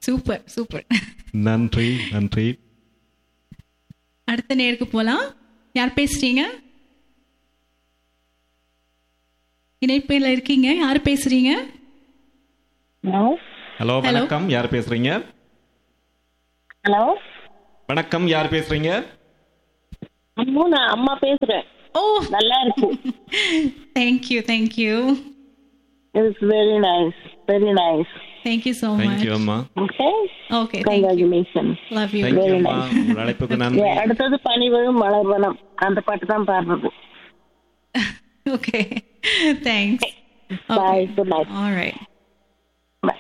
Super super நன்றி நன்றி அடுத்த நேருக்கு போலாம் யார் பேசுறீங்க இணைப்பில் இருக்கீங்க யார் பேசுறீங்க ஹலோ ஹலோ வணக்கம் யார் பேசுறீங்க ஹலோ வணக்கம் யார் பேசுறீங்க அம்மா நான் அம்மா பேசுறேன் ஓ நல்லா இருக்கு thank you thank you it's very nice very nice thank you so much thank you அம்மா okay okay thank you congratulation love you thank you அம்மா உங்கள் அழைப்புக்கு நன்றி அடுத்தது பனிவிழும் மலர்வனம் அந்த பாட்டு தான் பாடுறது okay thanks bye good night alright bye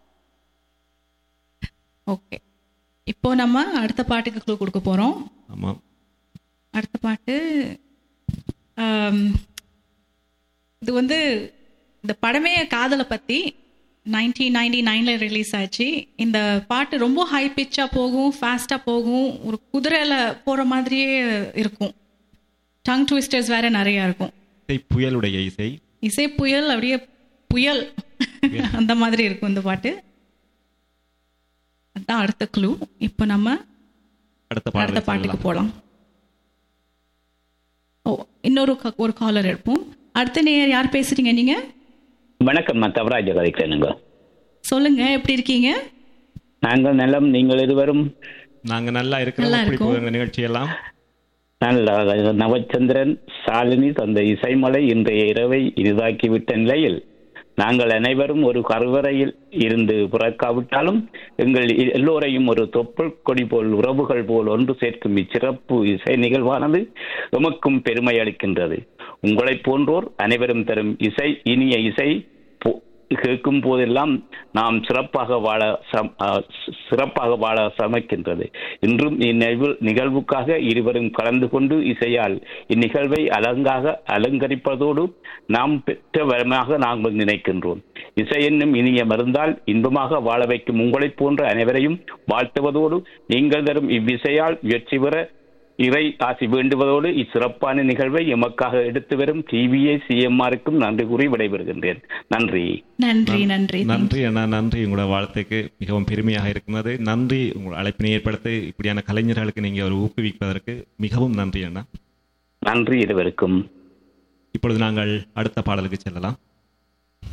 okay இப்போ நம்ம அடுத்த பாட்டுக்கு clue கொடுக்க போறோம் ஆமா அடுத்த பாட்டு ஆம், இது வந்து இந்த படமே காதலை பற்றி நைன்டீன் நைன்டி நைனில் ரிலீஸ் ஆச்சு இந்த பாட்டு ரொம்ப ஹை பிச்சாக போகும் ஃபாஸ்ட்டாக போகும் ஒரு குதிரையில் போகிற மாதிரியே இருக்கும் டங் ட்விஸ்டர்ஸ் வேற நிறையா இருக்கும் இசை புயலுடைய இசை இசை புயல் அப்படியே புயல் அந்த மாதிரி இருக்கும் இந்த பாட்டு அதான் அடுத்த க்ளூ இப்போ நம்ம அடுத்த அடுத்த பாடல் பாட்டுக்கு போகலாம் ஓ இன்னொரு க- ஒரு காலர் எடுப்போம் அடுத்த நேயர் யார் பேசுறீங்க நீங்க வணக்கம் நான் தவராஜ கதைக்கிறேனுங்க சொல்லுங்க எப்படி இருக்கீங்க நாங்கள் நலம் நீங்கள் இருவரும் நாங்க நல்லா இருக்கிறோம் நல்லா எப்படி இருக்கோம். போகுங்க நிகழ்ச்சியெல்லாம் நல்ல நவச்சந்திரன் சாலினி தந்த இசைமலை இன்றைய இரவை இனிதாக்கிவிட்ட நிலையில் நாங்கள் அனைவரும் ஒரு கருவறையில் இருந்து பிறக்காவிட்டாலும் எங்கள் எ- எல்லோரையும் ஒரு தொப்புள் கொடி போல் உறவுகள் போல் ஒன்று சேர்க்கும் இச்சிறப்பு இசை நிகழ்வானது எமக்கும் பெருமை அளிக்கின்றது உங்களைப் போன்றோர் அனைவரும் தரும் இசை இனிய இசை போ- கேட்கும் போதெல்லாம் நாம் சிறப்பாக வாழ சம்- ஆ, சி- சிறப்பாக வாழ சமைக்கின்றது இன்றும் இந்நிகழ்வு நிகழ்வுக்காக இருவரும் கலந்து கொண்டு இசையால் இந்நிகழ்வை அலங்காக அலங்கரிப்பதோடு நாம் பெற்ற வரமாக நாங்கள் நினைக்கின்றோம் இசை என்னும் இனிய மருந்தால் இன்பமாக வாழ வைக்கும் உங்களைப் போன்ற அனைவரையும் வாழ்த்துவதோடு நீங்கள் தரும் இவ்விசையால் வெற்றி பெற இறை ஆசி வேண்டுவதோடு இச்சிறப்பான நிகழ்வை எமக்காக எடுத்து வரும் டிவிஏ சிஎம்ஆருக்கும் நன்றி கூறி விடைபெறுகின்றேன் நன்றி நன்றி நன்றி நன்றி அண்ணா நன்றி உங்களோட வாழ்த்துக்கு மிகவும் பெருமையாக இருக்கிறது நன்றி உங்கள் அழைப்பினை ஏற்படுத்தி இப்படியான கலைஞர்களுக்கு நீங்க ஒரு ஊக்குவிப்பதற்கு மிகவும் நன்றி அண்ணா நன்றி இருவருக்கும் இப்பொழுது நாங்கள் அடுத்த பாடலுக்கு செல்லலாம்